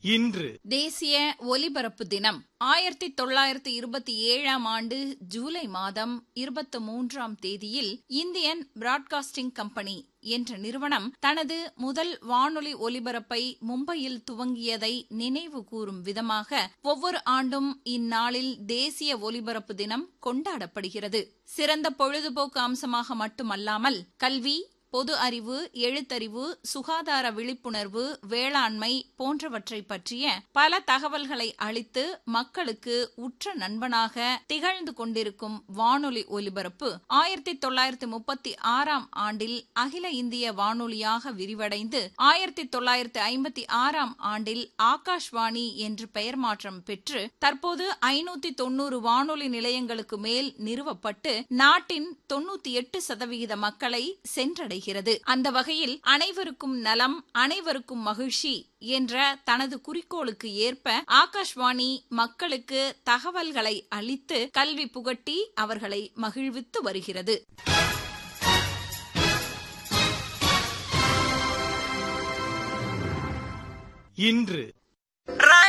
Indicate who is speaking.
Speaker 1: இன்று
Speaker 2: தேசிய ஒலிபரப்பு தினம் ஆயிரத்தி தொள்ளாயிரத்தி இருபத்தி ஏழாம் ஆண்டு ஜூலை மாதம் இருபத்தி மூன்றாம் தேதியில் இந்தியன் பிராட்காஸ்டிங் கம்பெனி என்ற நிறுவனம் தனது முதல் வானொலி ஒலிபரப்பை மும்பையில் துவங்கியதை நினைவு கூறும் விதமாக ஒவ்வொரு ஆண்டும் இந்நாளில் தேசிய ஒலிபரப்பு தினம் கொண்டாடப்படுகிறது சிறந்த பொழுதுபோக்கு அம்சமாக மட்டுமல்லாமல் கல்வி பொது அறிவு எழுத்தறிவு சுகாதார விழிப்புணர்வு வேளாண்மை போன்றவற்றை பற்றிய பல தகவல்களை அளித்து மக்களுக்கு உற்ற நண்பனாக திகழ்ந்து கொண்டிருக்கும் வானொலி ஒலிபரப்பு ஆயிரத்தி தொள்ளாயிரத்தி முப்பத்தி ஆறாம் ஆண்டில் அகில இந்திய வானொலியாக விரிவடைந்து ஆயிரத்தி தொள்ளாயிரத்தி ஐம்பத்தி ஆறாம் ஆண்டில் ஆகாஷ்வாணி என்று பெயர் மாற்றம் பெற்று தற்போது ஐநூத்தி தொன்னூறு வானொலி நிலையங்களுக்கு மேல் நிறுவப்பட்டு நாட்டின் தொன்னூத்தி எட்டு சதவிகித மக்களை சென்றடை அடைகிறது அந்த வகையில் அனைவருக்கும் நலம் அனைவருக்கும் மகிழ்ச்சி என்ற தனது குறிக்கோளுக்கு ஏற்ப ஆகாஷ்வாணி மக்களுக்கு தகவல்களை அளித்து கல்வி புகட்டி அவர்களை மகிழ்வித்து வருகிறது
Speaker 1: இன்று